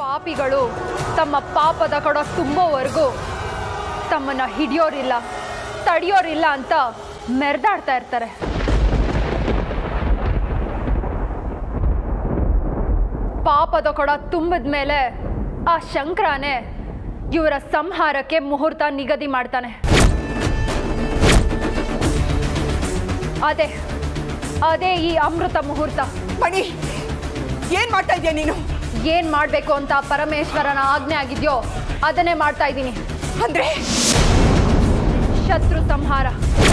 ಪಾಪಿಗಳು ತಮ್ಮ ಪಾಪದ ಕಡ ತುಂಬೋವರೆಗೂ ತಮ್ಮನ್ನ ಹಿಡಿಯೋರಿಲ್ಲ ತಡಿಯೋರಿಲ್ಲ ಅಂತ ಮೆರೆದಾಡ್ತಾ ಇರ್ತಾರೆ ಪಾಪದ ಕೊಡ ತುಂಬಿದ ಮೇಲೆ ಆ ಶಂಕರನೇ ಇವರ ಸಂಹಾರಕ್ಕೆ ಮುಹೂರ್ತ ನಿಗದಿ ಮಾಡ್ತಾನೆ ಅದೇ ಅದೇ ಈ ಅಮೃತ ಮುಹೂರ್ತ ಮಣಿ ಏನ್ ಮಾಡ್ತಾ ಇದೀಯ ನೀನು ಏನ್ ಮಾಡ್ಬೇಕು ಅಂತ ಪರಮೇಶ್ವರನ ಆಜ್ಞೆ ಆಗಿದ್ಯೋ ಅದನ್ನೇ ಮಾಡ್ತಾ ಇದ್ದೀನಿ ಅಂದ್ರೆ ಶತ್ರು ಸಂಹಾರ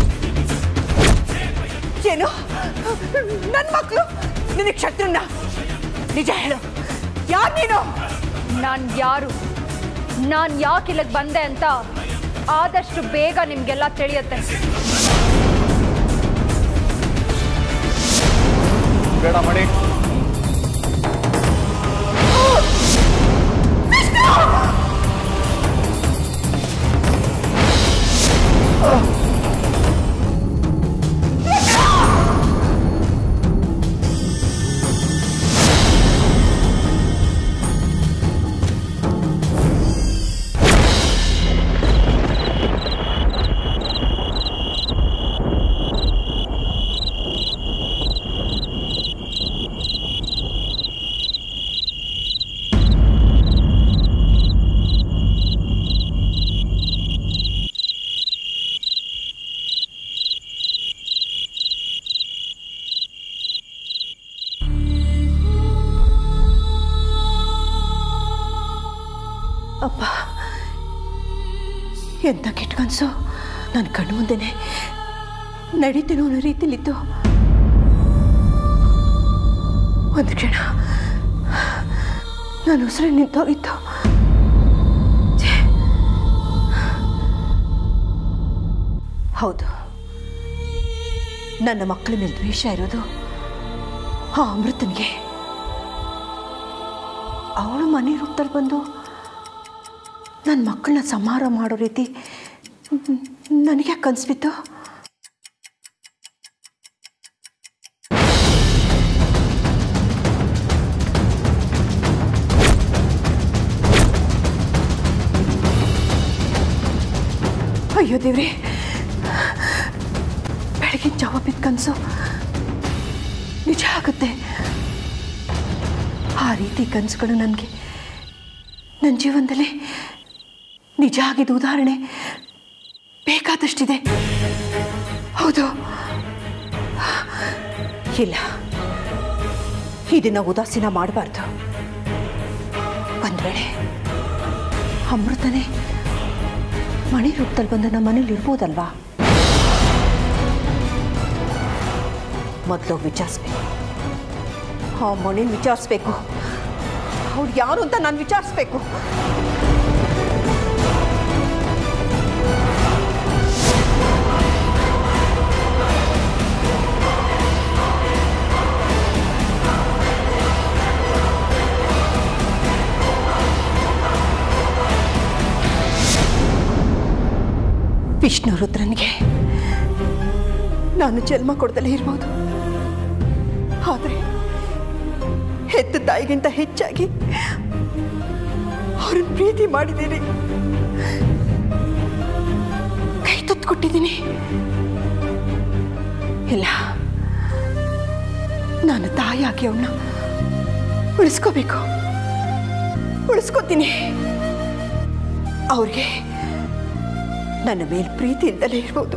ಏನು ನನ್ ಮಕ್ಳು ನಿನಗೆ ಶತ್ರುನ ನಿಜ ಹೇಳು ಯಾರ್ ನೀನು ನಾನ್ ಯಾರು ನಾನ್ ಯಾಕೆ ಇಲ್ಲಿಗೆ ಬಂದೆ ಅಂತ ಆದಷ್ಟು ಬೇಗ ನಿಮ್ಗೆಲ್ಲ ತಿಳಿಯುತ್ತೆ ಬೇಡ ಮಣಿ ಅಪ್ಪ ಎಂತ ಕೆಟ್ಟ ಕನಸು ನನ್ನ ಕಣ್ಣು ಮುಂದೆನೆ ನಡೀತೇನೋ ಅನ್ನೋ ರೀತಿಲಿತ್ತು ಒಂದು ಕ್ಷಣ ನಾನು ಉಸಿರು ನಿಂತೋಗಿತ್ತು ಛೇ. ಹೌದು ನನ್ನ ಮಕ್ಕಳ ಮೇಲೆ ದ್ವೇಷ ಇರೋದು ಆ ಅಮೃತನಿಗೆ ಅವಳು ಮನೆ ರೂಪದಲ್ಲಿ ಬಂದು ನನ್ನ ಮಕ್ಕಳನ್ನ ಸಂಹಾರ ಮಾಡೋ ರೀತಿ ನನಗೆ ಕನ್ಸ್ಬಿತ್ತು ಅಯ್ಯೋ ದೇವ್ರಿ ಬೆಳಗಿನ ಜಾವ ಬಿದ್ದ ಕನಸು ನಿಜ ಆಗುತ್ತೆ ಆ ರೀತಿ ಕನಸುಗಳು ನನಗೆ ನನ್ನ ಜೀವನದಲ್ಲಿ ನಿಜ ಆಗಿದ್ದ ಉದಾಹರಣೆ ಬೇಕಾದಷ್ಟಿದೆ ಹೌದು ಇಲ್ಲ ಇದನ್ನ ಉದಾಸೀನ ಮಾಡಬಾರ್ದು ಒಂದ್ ವೇಳೆ ಅಮೃತನೇ ಮಣಿ ರೂಪದಲ್ಲಿ ಬಂದು ನಮ್ಮ ಮನೇಲಿ ಇರ್ಬೋದಲ್ವಾ ಮೊದಲು ವಿಚಾರಿಸ್ಬೇಕು ಆ ಮಣಿನ ವಿಚಾರಿಸ್ಬೇಕು ಅವ್ರು ಯಾರು ಅಂತ ನಾನು ವಿಚಾರಿಸ್ಬೇಕು ವಿಷ್ಣು ರುದ್ರನಿಗೆ ನಾನು ಜನ್ಮ ಕೊಡ್ದಲೇ ಇರ್ಬೋದು ಆದರೆ ಹೆತ್ತ ತಾಯಿಗಿಂತ ಹೆಚ್ಚಾಗಿ ಅವ್ರನ್ನ ಪ್ರೀತಿ ಮಾಡಿದ್ದೀನಿ ಕೈ ತುತ್ತು ಕೊಟ್ಟಿದ್ದೀನಿ ಇಲ್ಲ ನಾನು ತಾಯಿಯಾಗಿ ಅವನ್ನ ಉಳಿಸ್ಕೋಬೇಕು ಉಳಿಸ್ಕೋತೀನಿ ಅವ್ರಿಗೆ ನನ್ನ ಮೇಲೆ ಪ್ರೀತಿಯಿಂದಲೇ ಇರ್ಬೋದು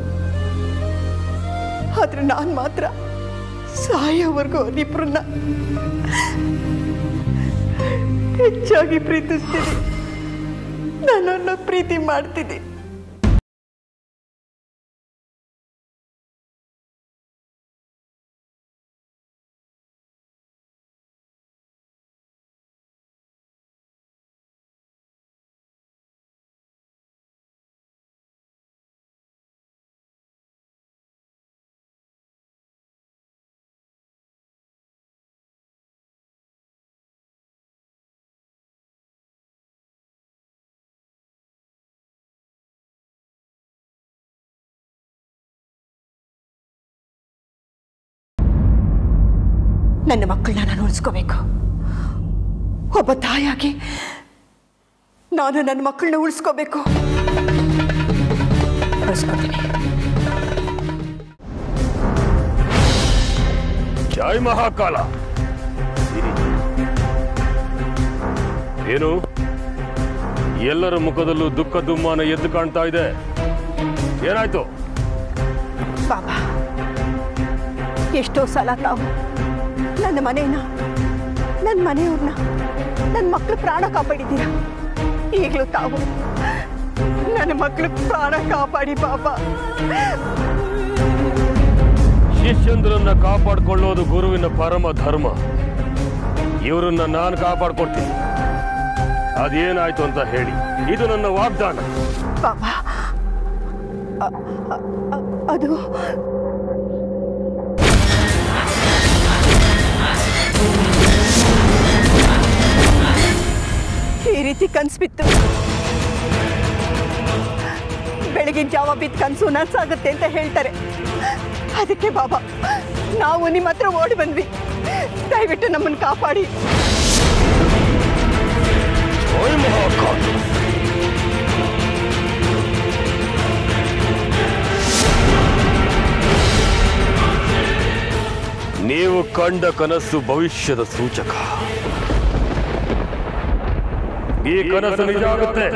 ಆದ್ರೆ ನಾನು ಮಾತ್ರ ಸಾಯೋವರೆಗೂ ಅವರಿಬ್ಬರನ್ನ ಹೆಚ್ಚಾಗಿ ಪ್ರೀತಿಸ್ತೀನಿ ನನ್ನನ್ನು ಪ್ರೀತಿ ಮಾಡ್ತೀನಿ ನನ್ನ ಮಕ್ಕಳನ್ನ ನಾನು ಉಳಿಸ್ಕೋಬೇಕು ಒಬ್ಬ ತಾಯಾಗಿ ನಾನು ನನ್ನ ಮಕ್ಕಳನ್ನ ಉಳಿಸ್ಕೋಬೇಕು ಉಳಿಸ್ಕೊತೀನಿ ಜೈ ಮಹಾಕಾಲ ಏನು ಎಲ್ಲರ ಮುಖದಲ್ಲೂ ದುಃಖ ದುಮ್ಮಾನ ಎದ್ದು ಕಾಣ್ತಾ ಇದೆ ಏನಾಯ್ತು ಬಾಬಾ ಎಷ್ಟೋ ಸಲ ತಾವು ನನ್ನ ಮನೇನ ನನ್ನ ಮನೆಯವ್ರನ್ನ ನನ್ನ ಮಕ್ಕಳು ಪ್ರಾಣ ಕಾಪಾಡಿದ್ದೀರ ಈಗಲೂ ತಾವು ನನ್ನ ಮಕ್ಕಳು ಪ್ರಾಣ ಕಾಪಾಡಿ ಬಾಬಾ ಶಿಷ್ಯಂದ್ರನ್ನ ಕಾಪಾಡ್ಕೊಳ್ಳೋದು ಗುರುವಿನ ಪರಮ ಧರ್ಮ ಇವರನ್ನ ನಾನು ಕಾಪಾಡ್ಕೊಡ್ತೀನಿ ಅದೇನಾಯ್ತು ಅಂತ ಹೇಳಿ ಇದು ನನ್ನ ವಾಗ್ದಾನ ಬಾಬಾ ಅ- ಅ- ಅ- ಅದು ಈ ರೀತಿ ಕನ್ಸು ಬಿತ್ತು ಬೆಳಗಿನ ಜಾವ ಬಿದ್ದ ಕನಸು ನನ್ಸಾಗುತ್ತೆ ಅಂತ ಹೇಳ್ತಾರೆ ಅದಕ್ಕೆ ಬಾಬಾ ನಾವು ನಿಮ್ಮ ಹತ್ರ ಓಡಿ ಬಂದ್ವಿ ದಯವಿಟ್ಟು ನಮ್ಮನ್ನು ಕಾಪಾಡಿ ಜೈ ಮಹಾಕಾಲ ನೀವು ಕಂಡ ಕನಸು ಭವಿಷ್ಯದ ಸೂಚಕ ಈ ಕನಸು ನಿಜ ಆಗುತ್ತೆ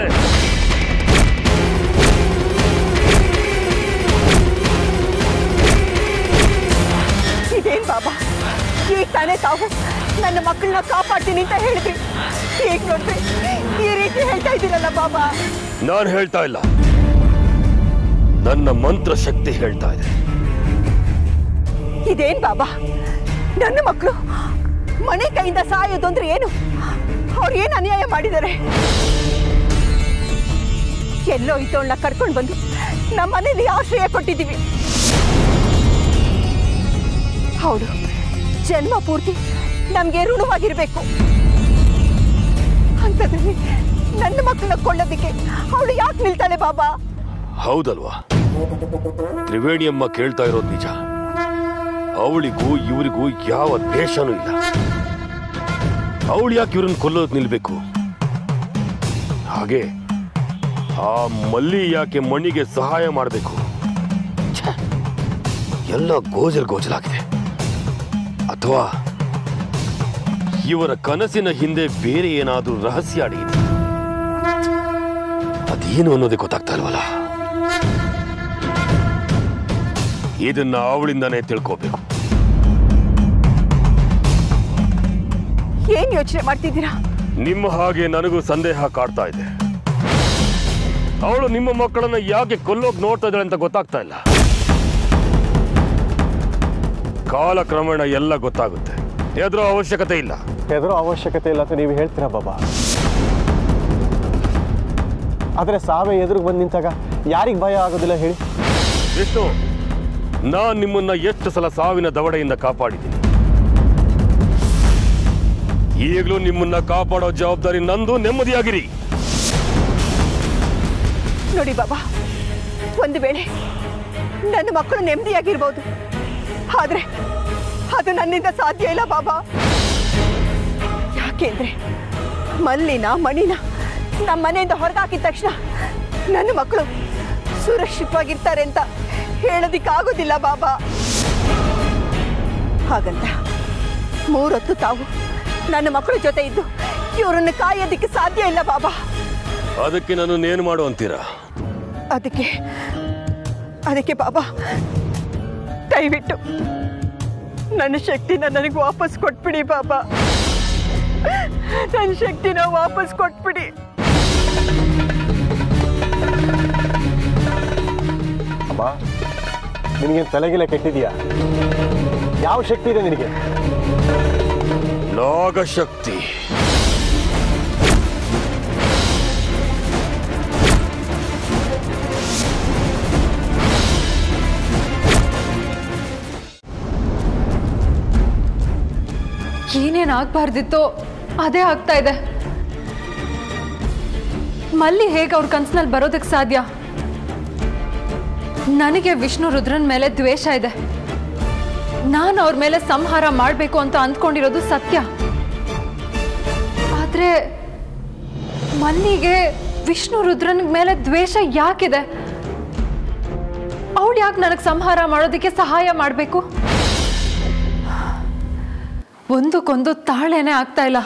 ಇದೇನ್ ಬಾಬಾ ಈಗ ತಾನೇ ತಾವು ನನ್ನ ಮಕ್ಕಳನ್ನ ಕಾಪಾಡ್ತೀನಿ ಅಂತ ಹೇಳಿದ್ರಿ ಈಗ ನೋಡ್ರಿ ಈ ರೀತಿ ಹೇಳ್ತಾ ಇದ್ದೀರಲ್ಲ ಬಾಬಾ ನಾನು ಹೇಳ್ತಾ ಇಲ್ಲ ನನ್ನ ಮಂತ್ರ ಶಕ್ತಿ ಹೇಳ್ತಾ ಇದೆ ಇದೇನ್ ಬಾಬಾ ನನ್ನ ಮಕ್ಕಳು ಮನೆ ಕೈಯಿಂದ ಸಾಯೋದು ಅಂದ್ರೆ ಏನು ಅವ್ರು ಏನು ಅನ್ಯಾಯ ಮಾಡಿದ್ದಾರೆ ಎಲ್ಲೋ ಇದ್ದವಳನ್ನ ಕರ್ಕೊಂಡು ಬಂದು ನಮ್ಮ ಮನೇಲಿ ಆಶ್ರಯ ಕೊಟ್ಟಿದ್ದೀವಿ ಹೌದು ಜನ್ಮ ಪೂರ್ತಿ ನಮ್ಗೆ ಋಣವಾಗಿರ್ಬೇಕು ಅಂಥದ್ರಲ್ಲಿ ನನ್ನ ಮಕ್ಕಳನ್ನ ಕೊಳ್ಳೋದಕ್ಕೆ ಅವಳು ಯಾಕೆ ನಿಲ್ತಾಳೆ ಬಾಬಾ ಹೌದಲ್ವಾ ತ್ರಿವೇಣಿಯಮ್ಮ ಕೇಳ್ತಾ ಇರೋದು ನಿಜ ಅವಳಿಗೂ ಇವರಿಗೂ ಯಾವ ದ್ವೇಷನೂ ಇಲ್ಲ ಅವಳು ಯಾಕೆ ಇವ್ರನ್ನ ಕೊಲ್ಲೋದು ನಿಲ್ಬೇಕು ಹಾಗೆ ಆ ಮಲ್ಲಿ ಯಾಕೆ ಮಣ್ಣಿಗೆ ಸಹಾಯ ಮಾಡಬೇಕು ಎಲ್ಲ ಗೋಜಲ್ ಗೋಜಲಾಗಿದೆ ಅಥವಾ ಇವರ ಕನಸಿನ ಹಿಂದೆ ಬೇರೆ ಏನಾದ್ರೂ ರಹಸ್ಯ ಅಡಗಿದೆ ಅದೇನು ಅನ್ನೋದೇ ಗೊತ್ತಾಗ್ತಾ ಇಲ್ವಲ್ಲ ಇದನ್ನ ಅವಳಿಂದಾನೇ ತಿಳ್ಕೋಬೇಕು ಏನ್ ಯೋಚನೆ ಮಾಡ್ತಿದ್ದೀರಾ ನಿಮ್ಮ ಹಾಗೆ ನನಗೂ ಸಂದೇಹ ಕಾಡ್ತಾ ಇದೆ ಅವಳು ನಿಮ್ಮ ಮಕ್ಕಳನ್ನ ಯಾಕೆ ಕೊಲ್ಲೋಕ್ ನೋಡ್ತಾ ಇದ್ದಾಳೆ ಅಂತ ಗೊತ್ತಾಗ್ತಾ ಇಲ್ಲ ಕಾಲಕ್ರಮೇಣ ಎಲ್ಲ ಗೊತ್ತಾಗುತ್ತೆ ಎದುರೋ ಅವಶ್ಯಕತೆ ಇಲ್ಲ ಹೆದರೋ ಅವಶ್ಯಕತೆ ಇಲ್ಲ ಅಂತ ನೀವು ಹೇಳ್ತೀರಾ ಬಾಬಾ ಆದರೆ ಸಾವೇ ಎದುರಿಗೆ ಬಂದು ನಿಂತಾಗ ಯಾರಿಗೆ ಭಯ ಆಗೋದಿಲ್ಲ ಹೇಳಿ ವಿಷ್ಣು ನಾನ್ ನಿಮ್ಮನ್ನ ಎಷ್ಟು ಸಲ ಸಾವಿನ ದವಡೆಯಿಂದ ಕಾಪಾಡಿದ್ದೀನಿ ಈಗಲೂ ನಿಮ್ಮನ್ನ ಕಾಪಾಡೋ ಜವಾಬ್ದಾರಿ ನಂದು ನೆಮ್ಮದಿಯಾಗಿರಿ ನೋಡಿ ಬಾಬಾ ಒಂದು ವೇಳೆ ನನ್ನ ಮಕ್ಕಳು ನೆಮ್ಮದಿಯಾಗಿರ್ಬೋದು ಆದ್ರೆ ಅದು ನನ್ನಿಂದ ಸಾಧ್ಯ ಇಲ್ಲ ಬಾಬಾ ಯಾಕೆಂದ್ರೆ ಮಲ್ಲಿನ ಮಣಿನ ನಮ್ಮ ಮನೆಯಿಂದ ಹೊರಗಾಕಿದ ತಕ್ಷಣ ನನ್ನ ಮಕ್ಕಳು ಸುರಕ್ಷಿತವಾಗಿರ್ತಾರೆ ಅಂತ ಹೇಳೋದಿಕ್ಕಾಗೋದಿಲ್ಲ ಬಾಬಾ ಹಾಗಂತ ಮೂರೊತ್ತು ತಾವು ನನ್ನ ಮಕ್ಕಳ ಜೊತೆ ಇದ್ದು ಇವರನ್ನು ಕಾಯೋದಿಕ್ಕೆ ಸಾಧ್ಯ ಇಲ್ಲ ಬಾಬಾ ಅದಕ್ಕೆ ನಾನು ಏನು ಮಾಡು ಅಂತೀರಾ ಅದಕ್ಕೆ ಅದಕ್ಕೆ ಬಾಬಾ ದಯವಿಟ್ಟು ನನ್ನ ಶಕ್ತಿನ ನನಗೆ ವಾಪಸ್ ಕೊಟ್ಬಿಡಿ ಬಾಬಾ ನನ್ನ ಶಕ್ತಿನ ವಾಪಸ್ ಕೊಟ್ಬಿಡಿ ಅಮ್ಮ ನಿನಗೆ ತಲೆಗಿಲೆ ಕೆಟ್ಟಿದೆಯಾ ಯಾವ ಶಕ್ತಿ ಇದೆ ನಿನಗೆ ನಾಗಶಕ್ತಿ ಏನೇನು ಆಗ್ಬಾರ್ದಿತ್ತೋ ಅದೇ ಆಗ್ತಾ ಇದೆ ಮಲ್ಲಿ ಹೇಗೆ ಅವ್ರ ಕನ್ಸಿನಲ್ಲಿ ಬರೋದಕ್ಕೆ ಸಾಧ್ಯ ನನಗೆ ವಿಷ್ಣು ರುದ್ರನ್ ಮೇಲೆ ದ್ವೇಷ ಇದೆ ನಾನು ಅವ್ರ ಮೇಲೆ ಸಂಹಾರ ಮಾಡಬೇಕು ಅಂತ ಅಂದ್ಕೊಂಡಿರೋದು ಸತ್ಯ ಆದ್ರೆ ಆದರೆ ಮಲ್ಲಿಗೆ ವಿಷ್ಣು ರುದ್ರನ ಮೇಲೆ ದ್ವೇಷ ಯಾಕಿದೆ ಅವಳು ಯಾಕೆ ನನಗೆ ಸಂಹಾರ ಮಾಡೋದಕ್ಕೆ ಸಹಾಯ ಮಾಡಬೇಕು ಒಂದಕ್ಕೊಂದು ತಾಳೆನೇ ಆಗ್ತಾ ಇಲ್ಲ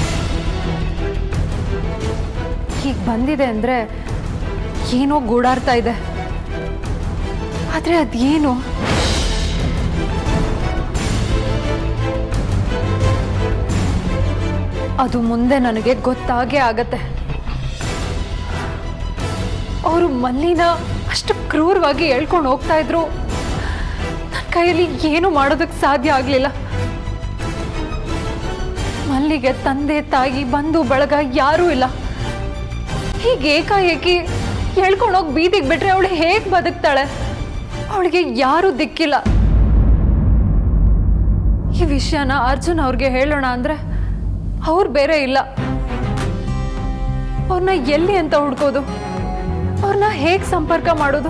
ಹೀಗೆ ಬಂದಿದೆ ಅಂದರೆ ಏನೋ ಗೂಡಾಡ್ತಾ ಇದೆ ಆದರೆ ಅದೇನು ಅದು ಮುಂದೆ ನನಗೆ ಗೊತ್ತಾಗೇ ಆಗತ್ತೆ ಅವರು ಮಲ್ಲಿನ ಅಷ್ಟು ಕ್ರೂರವಾಗಿ ಹೇಳ್ಕೊಂಡು ಹೋಗ್ತಾ ಇದ್ರು ನನ್ನ ಕೈಯಲ್ಲಿ ಏನು ಮಾಡೋದಕ್ಕೆ ಸಾಧ್ಯ ಆಗಲಿಲ್ಲ ಮಲ್ಲಿಗೆ ತಂದೆ ತಾಯಿ ಬಂಧು ಬಳಗ ಯಾರೂ ಇಲ್ಲ ಹೀಗೆ ಏಕಾಏಕಿ ಹೇಳ್ಕೊಂಡೋಗಿ ಬೀದಿಗೆ ಬಿಟ್ರೆ ಅವಳು ಹೇಗೆ ಬದುಕ್ತಾಳೆ ಅವಳಿಗೆ ಯಾರೂ ದಿಕ್ಕಿಲ್ಲ ಈ ವಿಷಯನ ಅರ್ಜುನ್ ಅವ್ರಿಗೆ ಹೇಳೋಣ ಅಂದ್ರೆ ಅವ್ರು ಬೇರೆ ಇಲ್ಲ ಅವ್ರನ್ನ ಎಲ್ಲಿ ಅಂತ ಹುಡ್ಕೋದು ಅವ್ರನ್ನ ಹೇಗೆ ಸಂಪರ್ಕ ಮಾಡೋದು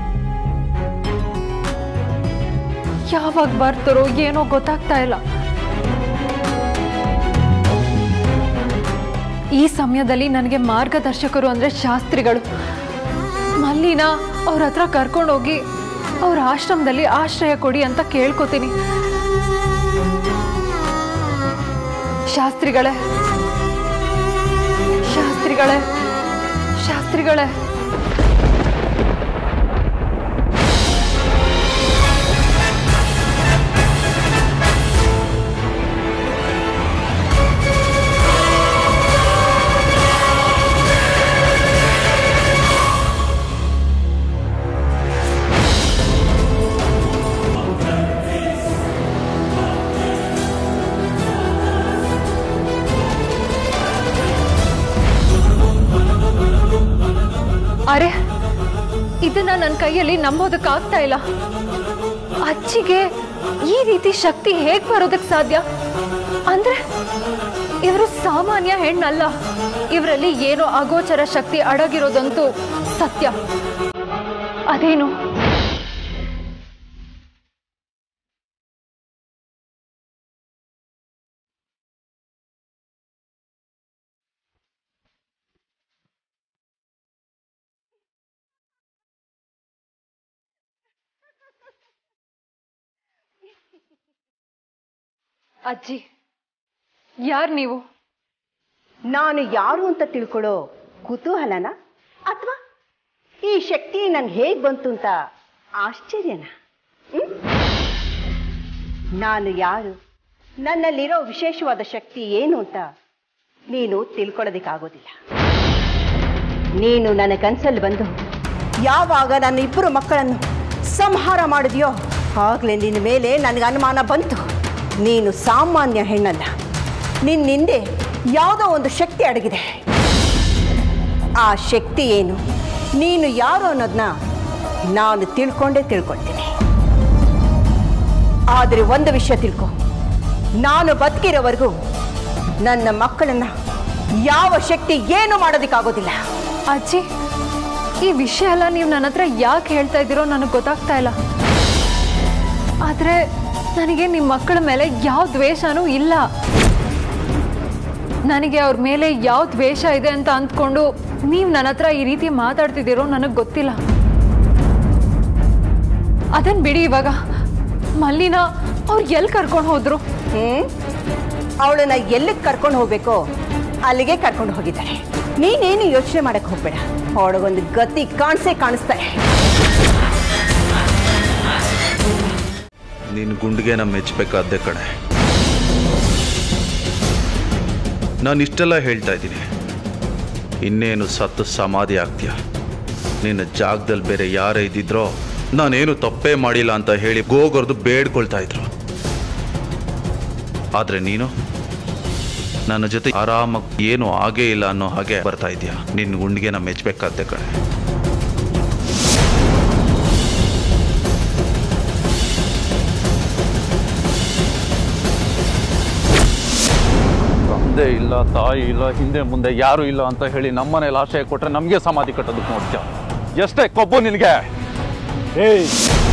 ಯಾವಾಗ ಬರ್ತಾರೋ ಏನೋ ಗೊತ್ತಾಗ್ತಾ ಇಲ್ಲ ಈ ಸಮಯದಲ್ಲಿ ನನಗೆ ಮಾರ್ಗದರ್ಶಕರು ಅಂದ್ರೆ ಶಾಸ್ತ್ರಿಗಳು ಮಲ್ಲಿನ ಅವ್ರ ಹತ್ರ ಕರ್ಕೊಂಡೋಗಿ ಅವ್ರ ಆಶ್ರಮದಲ್ಲಿ ಆಶ್ರಯ ಕೊಡಿ ಅಂತ ಕೇಳ್ಕೊತೀನಿ ಶಾಸ್ತ್ರಿಗಳೇ ಶಾಸ್ತ್ರಿಗಳೇ ಶಾಸ್ತ್ರಿಗಳೇ ಅರೆ ಇದನ್ನ ನನ್ನ ಕೈಯಲ್ಲಿ ನಂಬೋದಕ್ಕಾಗ್ತಾ ಇಲ್ಲ ಅಜ್ಜಿಗೆ ಈ ರೀತಿ ಶಕ್ತಿ ಹೇಗ್ ಬರೋದಕ್ಕೆ ಸಾಧ್ಯ ಅಂದ್ರೆ ಇವರು ಸಾಮಾನ್ಯ ಹೆಣ್ಣಲ್ಲ ಇವರಲ್ಲಿ ಏನೋ ಅಗೋಚರ ಶಕ್ತಿ ಅಡಗಿರೋದಂತೂ ಸತ್ಯ ಅದೇನು ಅಜ್ಜಿ ಯಾರ್ ನೀವು ನಾನು ಯಾರು ಅಂತ ತಿಳ್ಕೊಳ್ಳೋ ಕುತೂಹಲನ ಅಥವಾ ಈ ಶಕ್ತಿ ನನ್ಗೆ ಹೇಗೆ ಬಂತು ಅಂತ ಆಶ್ಚರ್ಯನ ಹ್ಮ್? ನಾನು ಯಾರು ನನ್ನಲ್ಲಿರೋ ವಿಶೇಷವಾದ ಶಕ್ತಿ ಏನು ಅಂತ ನೀನು ತಿಳ್ಕೊಳ್ಳೋದಕ್ಕಾಗೋದಿಲ್ಲ ನೀನು ನನ್ನ ಕನಸಲ್ಲಿ ಬಂದು ಯಾವಾಗ ನನ್ನ ಇಬ್ಬರು ಮಕ್ಕಳನ್ನು ಸಂಹಾರ ಮಾಡಿದ್ಯೋ ಆಗಲೇ ನಿನ್ನ ಮೇಲೆ ನನಗೆ ಅನುಮಾನ ಬಂತು ನೀನು ಸಾಮಾನ್ಯ ಹೆಣ್ಣಲ್ಲ ನಿನ್ನ ಹಿಂದೆ ಯಾವುದೋ ಒಂದು ಶಕ್ತಿ ಅಡಗಿದೆ ಆ ಶಕ್ತಿ ಏನು ನೀನು ಯಾರು ಅನ್ನೋದನ್ನ ನಾನು ತಿಳ್ಕೊಂಡೇ ತಿಳ್ಕೊಳ್ತೀನಿ ಆದರೆ ಒಂದು ವಿಷಯ ತಿಳ್ಕೊ ನಾನು ಬದುಕಿರೋವರೆಗೂ ನನ್ನ ಮಕ್ಕಳನ್ನ ಯಾವ ಶಕ್ತಿ ಏನು ಮಾಡೋದಕ್ಕಾಗೋದಿಲ್ಲ ಅಜ್ಜಿ ಈ ವಿಷಯ ಎಲ್ಲ ನೀವು ನನ್ನ ಹತ್ರ ಯಾಕೆ ಹೇಳ್ತಾ ಇದ್ದೀರೋ ನನಗೆ ಗೊತ್ತಾಗ್ತಾ ಇಲ್ಲ ಆದರೆ ನನಗೆ ನಿಮ್ಮ ಮಕ್ಕಳ ಮೇಲೆ ಯಾವ ದ್ವೇಷನೂ ಇಲ್ಲ ನನಗೆ ಅವ್ರ ಮೇಲೆ ಯಾವ ದ್ವೇಷ ಇದೆ ಅಂತ ಅಂದ್ಕೊಂಡು ನೀವು ನನ್ನ ಹತ್ರ ಈ ರೀತಿ ಮಾತಾಡ್ತಿದ್ದೀರೋ ನನಗೆ ಗೊತ್ತಿಲ್ಲ ಅದನ್ನ ಬಿಡಿ ಇವಾಗ ಮಲ್ಲಿನ ಅವ್ರು ಎಲ್ಲಿ ಕರ್ಕೊಂಡು ಹೋದ್ರು ಹ್ಮ್ ಅವಳನ್ನ ಎಲ್ಲಿಗೆ ಕರ್ಕೊಂಡು ಹೋಗ್ಬೇಕೋ ಅಲ್ಲಿಗೆ ಕರ್ಕೊಂಡು ಹೋಗಿದ್ದಾರೆ ನೀನೇನು ಯೋಚನೆ ಮಾಡಕ್ ಹೋಗ್ಬೇಡ ಅವಳಿಗೊಂದು ಗತಿ ಕಾಣಿಸೇ ಕಾಣಿಸ್ತಾರೆ ನಿನ್ನ ಗುಂಡಿಗೆನ ಮೆಚ್ಚಬೇಕಾದ್ದೆ ಕಣೆ ನಾನು ಇಷ್ಟೆಲ್ಲ ಹೇಳ್ತಾ ಇದ್ದೀನಿ ಇನ್ನೇನು ಸತ್ತು ಸಮಾಧಿ ಆಗ್ತೀಯ ನಿನ್ನ ಜಾಗದಲ್ಲಿ ಬೇರೆ ಯಾರೇ ಇದ್ದಿದ್ರೋ ನಾನೇನು ತಪ್ಪೇ ಮಾಡಿಲ್ಲ ಅಂತ ಹೇಳಿ ಗೋಗೊರ್ದು ಬೇಡ್ಕೊಳ್ತಾ ಇದ್ರು ಆದರೆ ನೀನು ನನ್ನ ಜೊತೆ ಆರಾಮಾಗಿ ಏನು ಆಗೇ ಇಲ್ಲ ಅನ್ನೋ ಹಾಗೆ ಬರ್ತಾ ಇದೆಯಾ ನಿನ್ನ ಗುಂಡಿಗೆನ ಮೆಚ್ಚಬೇಕಾದ್ದೆ ಕಣೆ ತಂದೆ ಇಲ್ಲ ತಾಯಿ ಇಲ್ಲ ಹಿಂದೆ ಮುಂದೆ ಯಾರು ಇಲ್ಲ ಅಂತ ಹೇಳಿ ನಮ್ಮನೇಲಿ ಆಶಯ ಕೊಟ್ರೆ ನಮಗೆ ಸಮಾಧಿ ಕಟ್ಟೋದಕ್ಕೆ ನೋಡ್ತೀಯ ಎಷ್ಟೇ ಕೊಬ್ಬು ನಿನಗೆ ಏಯ್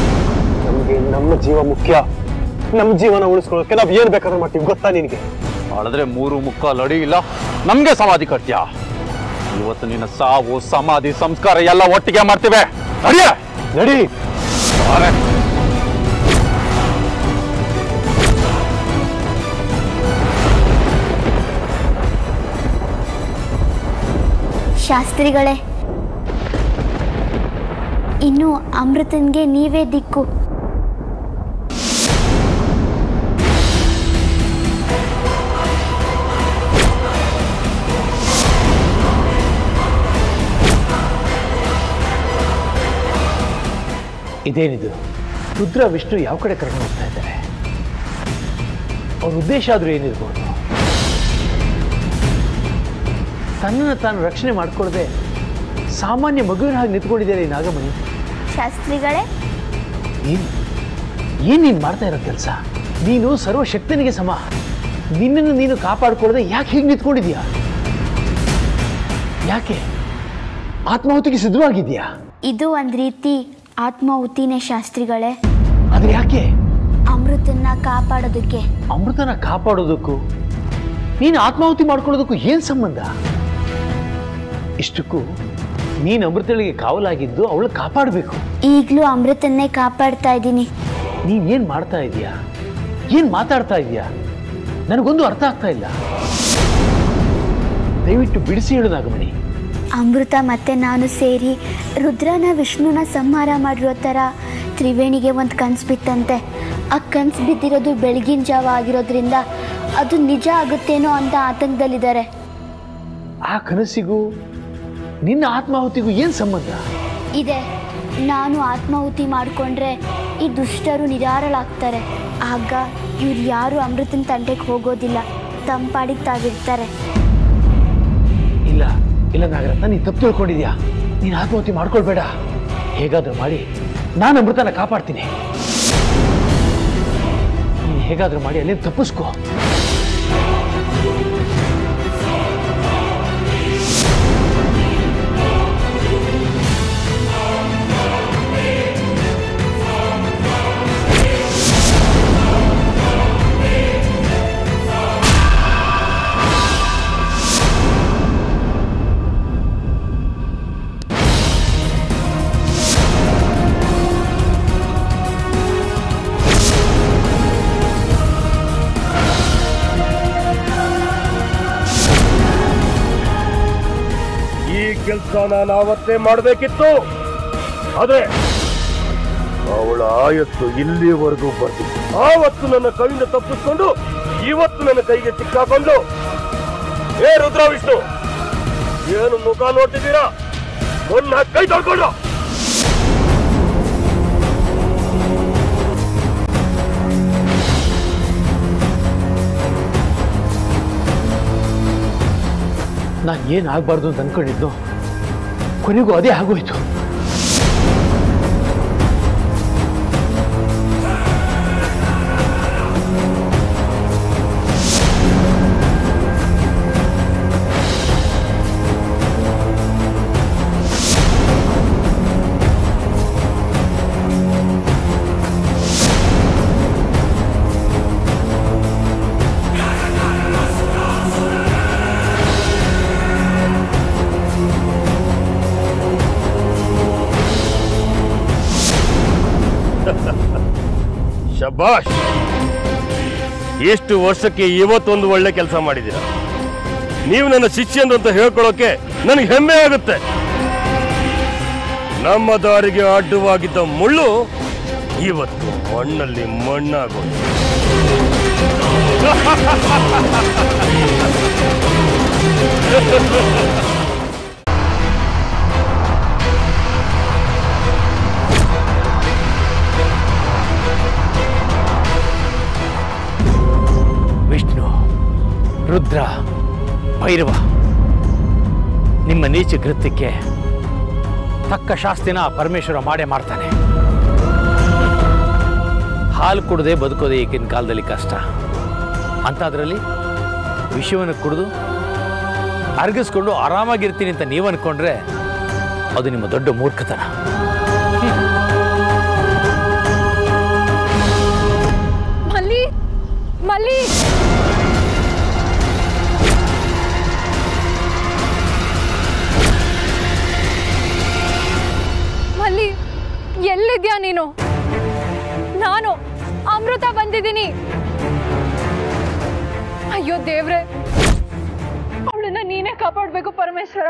ನಮಗೆ ನಮ್ಮ ಜೀವ ಮುಖ್ಯ ನಮ್ಮ ಜೀವನ ಉಳಿಸ್ಕೊಳ್ಳೋಕೆ ನಾವು ಏನು ಬೇಕಾದ್ರೂ ಮಾಡ್ತೀವಿ ಗೊತ್ತಾ ನಿನಗೆ ಅಳದ್ರೆ ಮೂರು ಮುಕ್ಕಾಲು ಅಡಿ ಇಲ್ಲ ನಮ್ಗೆ ಸಮಾಧಿ ಕಟ್ಟ್ಯಾ ಇವತ್ತು ನಿನ್ನ ಸಾವು ಸಮಾಧಿ ಸಂಸ್ಕಾರ ಎಲ್ಲ ಒಟ್ಟಿಗೆ ಮಾಡ್ತೇವೆ ನಡಿಯ ನಡಿ ಬಾರೆ. ಶಾಸ್ತ್ರಿಗಳೇ ಇನ್ನು ಅಮೃತನ್ಗೆ ನೀವೇ ದಿಕ್ಕು ಇದೇನಿದು ರುದ್ರ ವಿಷ್ಣು ಯಾವ ಕಡೆ ಕರ್ಕೊಂಡು ಹೋಗ್ತಾ ಇದ್ದಾರೆ ಅವ್ರ ಉದ್ದೇಶ ಆದರೂ ಏನಿರ್ಬೋದು ತನ್ನನ್ನು ತಾನು ರಕ್ಷಣೆ ಮಾಡ್ಕೊಳ್ಳದೆ ಸಾಮಾನ್ಯ ಮಗುವಿನ ಹಾಗೆ ನಿಂತ್ಕೊಂಡಿದ್ದಾರೆ ಈ ನಾಗಮಣಿ ಶಾಸ್ತ್ರಿಗಳೇ ಏನು ಏನು ನೀನು ಮಾಡ್ತಾ ಇರೋ ಕೆಲಸ ನೀನು ಸರ್ವಶಕ್ತನಿಗೆ ಸಮ ನಿನ್ನನ್ನು ನೀನು ಕಾಪಾಡ್ಕೊಳ್ಳದೆ ಯಾಕೆ ಹೀಗೆ ನಿಂತ್ಕೊಂಡಿದ್ಯಾ ಯಾಕೆ ಆತ್ಮಾಹುತಿಗೆ ಸಿದ್ಧವಾಗಿದ್ಯಾ ಇದು ಒಂದು ರೀತಿ ಆತ್ಮಾಹುತಿನೇ ಶಾಸ್ತ್ರಿಗಳೇ ಅದು ಯಾಕೆ ಅಮೃತನ್ನ ಕಾಪಾಡೋದಕ್ಕೆ ಅಮೃತನ ಕಾಪಾಡೋದಕ್ಕೂ ನೀನು ಆತ್ಮಾಹುತಿ ಮಾಡ್ಕೊಳ್ಳೋದಕ್ಕೂ ಏನು ಸಂಬಂಧ ಇಷ್ಟಕ್ಕೂ ನೀನು ಅಮೃತಳಿಗೆ ಕಾವಲಾಗಿದ್ದು ಅವಳು ಕಾಪಾಡಬೇಕು ಈಗಲೂ ಅಮೃತನ್ನೇ ಕಾಪಾಡ್ತಾ ಇದ್ದೀನಿ ನೀನು ಏನು ಮಾಡ್ತಾ ಇದೀಯಾ ಏನು ಮಾತಾಡ್ತಾ ಇದೀಯಾ ನನಗೊಂದು ಅರ್ಥ ಆಗ್ತಾ ಇಲ್ಲ ದಯವಿಟ್ಟು ಬಿಡಿಸಿ ಹೇಳು ನಾಗಮಣಿ ಅಮೃತ ಮತ್ತೆ ನಾನು ಸೇರಿ ರುದ್ರನ ವಿಷ್ಣುನ ಸಂಹಾರ ಮಾಡಿರೋ ಥರ ತ್ರಿವೇಣಿಗೆ ಒಂದು ಕನ್ಸು ಬಿತ್ತಂತೆ ಆ ಕನ್ಸು ಬಿದ್ದಿರೋದು ಬೆಳಗಿನ ಜಾವ ಆಗಿರೋದ್ರಿಂದ ಅದು ನಿಜ ಆಗುತ್ತೇನೋ ಅಂತ ಆತಂಕದಲ್ಲಿದ್ದಾರೆ ಆ ಕನಸಿಗೂ ನಿನ್ನ ಆತ್ಮಾಹುತಿಗೂ ಏನು ಸಂಬಂಧ ಇದೆ ನಾನು ಆತ್ಮಾಹುತಿ ಮಾಡಿಕೊಂಡ್ರೆ ಈ ದುಷ್ಟರು ನಿರಾರಳಾಗ್ತಾರೆ ಆಗ ಇವ್ರು ಯಾರು ಅಮೃತನ ತಂಟೆಗೆ ಹೋಗೋದಿಲ್ಲ ತಂಪಾಡಿಗೆ ತಾವಿರ್ತಾರೆ ಇಲ್ಲ ಇಲ್ಲ ನಾಗರತ್ನ ನೀನು ತಪ್ಪು ತಿಳ್ಕೊಂಡಿದ್ಯಾ ನೀನು ಆತ್ಮಾಹುತಿ ಮಾಡ್ಕೊಳ್ಬೇಡ ಹೇಗಾದ್ರೂ ಮಾಡಿ ನಾನು ಅಮೃತನ ಕಾಪಾಡ್ತೀನಿ ನೀನು ಹೇಗಾದ್ರೂ ಮಾಡಿ ಅಲ್ಲಿಂದ ತಪ್ಪಿಸ್ಕೋ ಈ ಕೆಲಸ ನಾನು ಆವತ್ತೇ ಮಾಡಬೇಕಿತ್ತು ಆದ್ರೆ ಅವಳ ಆಯಸ್ಸು ಇಲ್ಲಿವರೆಗೂ ಬಂದು ಆವತ್ತು ನನ್ನ ಕೈಯಿಂದ ತಪ್ಪಿಸ್ಕೊಂಡು ಇವತ್ತು ನನ್ನ ಕೈಗೆ ಸಿಕ್ಕಾಕೊಂಡು ಏ ರುದ್ರ ವಿಷ್ಣು ಏನು ಮುಖ ನೋಡ್ತಿದ್ದೀರಾ ನನ್ನ ಕೈ ತೊಳ್ಕೊಂಡು ನಾನು ಏನು ಆಗಬಾರ್ದು ಅಂತ ಅನ್ಕೊಂಡಿದ್ದು ಕೊನೆಗೂ ಅದೇ ಆಗೋಯ್ತು ಶಬಾಷ್ ಎಷ್ಟು ವರ್ಷಕ್ಕೆ ಇವತ್ತೊಂದು ಒಳ್ಳೆ ಕೆಲಸ ಮಾಡಿದ್ದೀರ ನೀವು ನನ್ನ ಶಿಷ್ಯಂದು ಅಂತ ಹೇಳ್ಕೊಳ್ಳೋಕೆ ನನಗೆ ಹೆಮ್ಮೆ ಆಗುತ್ತೆ ನಮ್ಮ ದಾರಿಗೆ ಅಡ್ಡವಾಗಿದ್ದ ಮುಳ್ಳು ಇವತ್ತು ಮಣ್ಣಲ್ಲಿ ಮಣ್ಣಾಗೋದು ವಿಷ್ಣು ರುದ್ರ ಭೈರವ ನಿಮ್ಮ ನೀಚ ಕೃತ್ಯಕ್ಕೆ ತಕ್ಕ ಶಾಸ್ತಿನ ಪರಮೇಶ್ವರ ಮಾಡೇ ಮಾಡ್ತಾನೆ ಹಾಲು ಕುಡದೆ ಬದುಕೋದೆ ಈಗಿನ ಕಾಲದಲ್ಲಿ ಕಷ್ಟ ಅಂಥದ್ರಲ್ಲಿ ವಿಷವನ್ನು ಕುಡಿದು ಅರ್ಗಿಸ್ಕೊಂಡು ಆರಾಮಾಗಿರ್ತೀನಿ ಅಂತ ನೀವು ಅನ್ಕೊಂಡ್ರೆ ಅದು ನಿಮ್ಮ ದೊಡ್ಡ ಮೂರ್ಖತನ ಮಲ್ಲಿ ಮಲ್ಲಿ ಎಲ್ಲಿದ್ಯಾ ನೀನು ನಾನು ಅಮೃತ ಬಂದಿದ್ದೀನಿ ಅಯ್ಯೋ ದೇವ್ರೆ ಅವಳನ್ನ ನೀನೇ ಕಾಪಾಡ್ಬೇಕು ಪರಮೇಶ್ವರ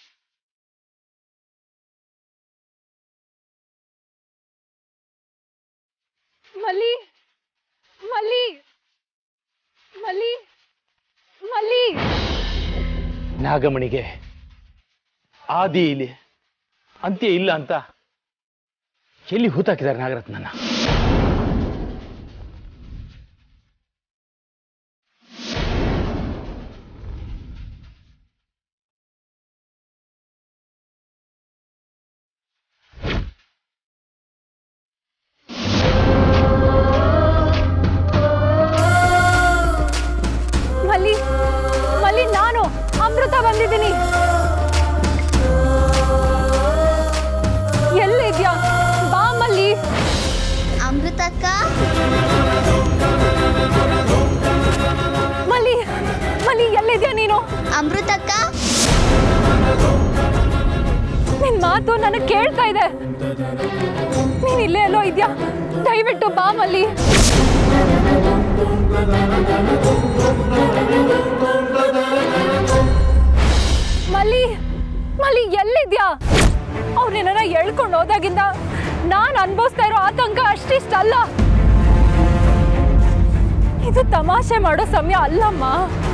ಮಲ್ಲಿ ಮಲ್ಲಿ ಮಲ್ಲಿ ಮಲ್ಲಿ ನಾಗಮಣಿಗೆ ಆದಿ ಇಲ್ಲಿ ಅಂತ್ಯ ಇಲ್ಲ ಅಂತ ಎಲ್ಲಿ ಹೂತಾಕಿದ್ದಾರೆ ನಾಗರತ್ನನ ಮಲ್ಲಿ ಮಲ್ಲಿ ನಾನು ಅಮೃತ ಬಂದಿದ್ದೀನಿ ಎಲ್ಲಿದ್ಯಾ ಬಾ ಮಲ್ಲಿ ಅಮೃತಕ್ಕ ಮಲ್ಲಿ ಮಲ್ಲಿ ಎಲ್ಲಿದ್ಯಾ ನೀನು ಅಮೃತಕ್ಕ ನಿನ್ ಮಾತು ನನಗೆ ಕೇಳ್ತಾ ಇದೆ ನೀನ್ ಇಲ್ಲೇ ಎಲ್ಲೋ ಇದ್ಯಾ ದಯವಿಟ್ಟು ಬಾ ಮಲ್ಲಿ ಮಲ್ಲಿ ಮಲ್ಲಿ ಎಲ್ಲಿದ್ಯಾ ಅವ್ರು ನಿನ್ನ ಎಳ್ಕೊಂಡು ಹೋದಾಗಿಂದ ನಾನು ಅನ್ಭವಿಸ್ತಾ ಇರೋ ಆತಂಕ ಅಷ್ಟಿಷ್ಟಲ್ಲ ಇದು ತಮಾಷೆ ಮಾಡೋ ಸಮಯ ಅಲ್ಲಮ್ಮ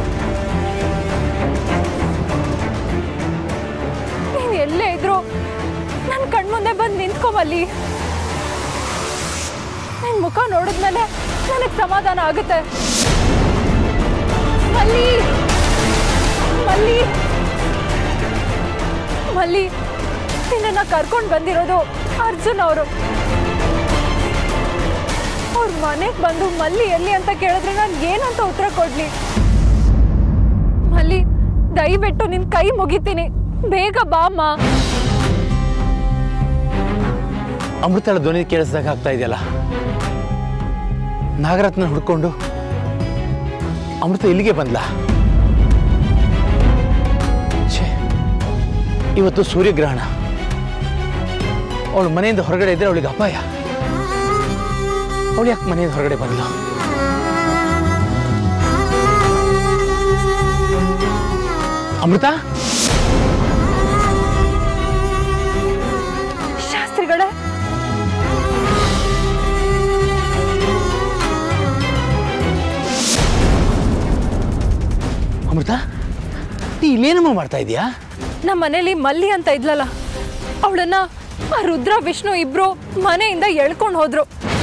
ನೀನ್ ಎಲ್ಲೇ ಇದ್ರು ನನ್ನ ಕಣ್ಮುಂದೆ ಬಂದು ನಿಂತ್ಕೊಮಲ್ಲಿ ನಿನ್ ಮುಖ ನೋಡಿದ್ಮೇಲೆ ನನಗೆ ಸಮಾಧಾನ ಆಗುತ್ತೆ ಮಲ್ಲಿ ಮಲ್ಲಿ ಮಲ್ಲಿ ನಿನ್ನನ್ನ ಕರ್ಕೊಂಡು ಬಂದಿರೋದು ಅರ್ಜುನ್ ಅವರು ಅವ್ರ ಮನೆಗೆ ಬಂದು ಮಲ್ಲಿ ಎಲ್ಲಿ ಅಂತ ಕೇಳಿದ್ರೆ ನಾನು ಏನಂತ ಉತ್ತರ ಕೊಡ್ಲಿ ಮಲ್ಲಿ ದಯವಿಟ್ಟು ನಿನ್ ಕೈ ಮುಗಿತೀನಿ ಬೇಗ ಬಾ ಅಮ್ಮ ಅಮೃತಳ ಧ್ವನಿ ಕೇಳಿಸ್ದಾಗ ಆಗ್ತಾ ಇದೆಯಲ್ಲ ನಾಗರತ್ನ ಹುಡ್ಕೊಂಡು ಅಮೃತ ಇಲ್ಲಿಗೆ ಬಂದ್ಲ ಛೇ ಇವತ್ತು ಸೂರ್ಯಗ್ರಹಣ ಅವಳು ಮನೆಯಿಂದ ಹೊರಗಡೆ ಇದ್ರೆ ಅವಳಿಗೆ ಅಪಾಯ ಅವಳು ಯಾಕೆ ಮನೆಯಿಂದ ಹೊರಗಡೆ ಬಂದ್ಲು ಅಮೃತ ಶಾಸ್ತ್ರಿಗಳೇ ಅಮೃತ ನೀ ಇಲ್ಲೇನಮ್ಮ ಮಾಡ್ತಾ ಇದೀಯಾ ನಮ್ಮ ಮನೇಲಿ ಮಲ್ಲಿ ಅಂತ ಇದ್ಲಲ್ಲ ಅವಳನ್ನ ಆ ರುದ್ರ ವಿಷ್ಣು ಇಬ್ರು ಮನೆಯಿಂದ ಎಳ್ಕೊಂಡು ಹೋದ್ರು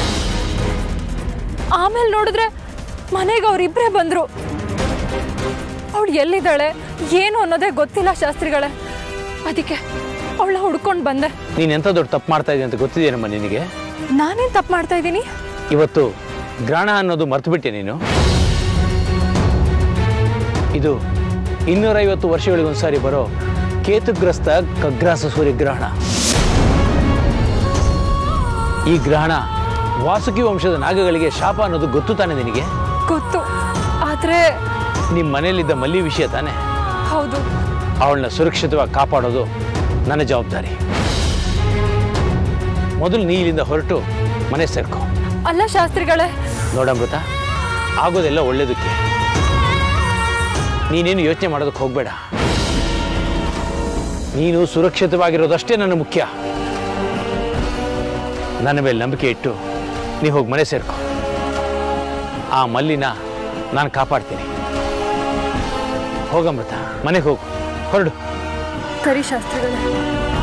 ಆಮೇಲೆ ನೋಡಿದ್ರೆ ಮನೆಗೆ ಅವ್ರಿಬ್ರೇ ಬಂದ್ರು ಅವಳು ಎಲ್ಲಿದ್ದಾಳೆ ಏನು ಅನ್ನೋದೇ ಗೊತ್ತಿಲ್ಲ ಶಾಸ್ತ್ರಿಗಳೇ ಅದಕ್ಕೆ ಅವಳ ಹುಡ್ಕೊಂಡು ಬಂದೆ ನೀನ್ ಎಂತ ದೊಡ್ಡ ತಪ್ಪು ಮಾಡ್ತಾ ಇದೀಯ ಅಂತ ಗೊತ್ತಿದೆಯೇನಮ್ಮ ನಿನಗೆ ನಾನೇನು ತಪ್ಪು ಮಾಡ್ತಾ ಇದ್ದೀನಿ ಇವತ್ತು ಗ್ರಹಣ ಅನ್ನೋದು ಮರ್ತು ಬಿಟ್ಟೆ ನೀನು ಇದು ಇನ್ನೂರೈವತ್ತು ವರ್ಷಗಳಿಗೊಂದ್ಸಾರಿ ಬರೋ ಕೇತುಗ್ರಸ್ತ ಖಗ್ರಾಸ ಸೂರ್ಯಗ್ರಹಣ ಈ ಗ್ರಹಣ ವಾಸುಕಿ ವಂಶದ ನಾಗಗಳಿಗೆ ಶಾಪ ಅನ್ನೋದು ಗೊತ್ತು ತಾನೆ ನಿನಗೆ ಗೊತ್ತು ಆದರೆ ನಿಮ್ಮ ಮನೇಲಿದ್ದ ಮಲ್ಲಿ ವಿಷಯ ತಾನೆ ಹೌದು ಅವಳನ್ನ ಸುರಕ್ಷಿತವಾಗಿ ಕಾಪಾಡೋದು ನನ್ನ ಜವಾಬ್ದಾರಿ ಮೊದಲು ನೀ ಇಲ್ಲಿಂದ ಹೊರಟು ಮನೆ ಸೇರ್ಕೊ ಅಲ್ಲ ಶಾಸ್ತ್ರಿಗಳೇ ನೋಡಮೃತ ಆಗೋದೆಲ್ಲ ಒಳ್ಳೇದಕ್ಕೆ ನೀನೇನು ಯೋಚನೆ ಮಾಡೋದಕ್ಕೆ ಹೋಗಬೇಡ ನೀನು ಸುರಕ್ಷಿತವಾಗಿರೋದಷ್ಟೇ ನನ್ನ ಮುಖ್ಯ ನನ್ನ ಮೇಲೆ ನಂಬಿಕೆ ಇಟ್ಟು ನೀ ಹೋಗಿ ಮನೆ ಸೇರ್ಕೊ ಆ ಮಲ್ಲಿನ ನಾನು ಕಾಪಾಡ್ತೀನಿ ಹೋಗಮೃತ ಮನೆಗೆ ಹೋಗು ಹೊರಡು ಸರಿ ಶಾಸ್ತ್ರಿಗಳೇ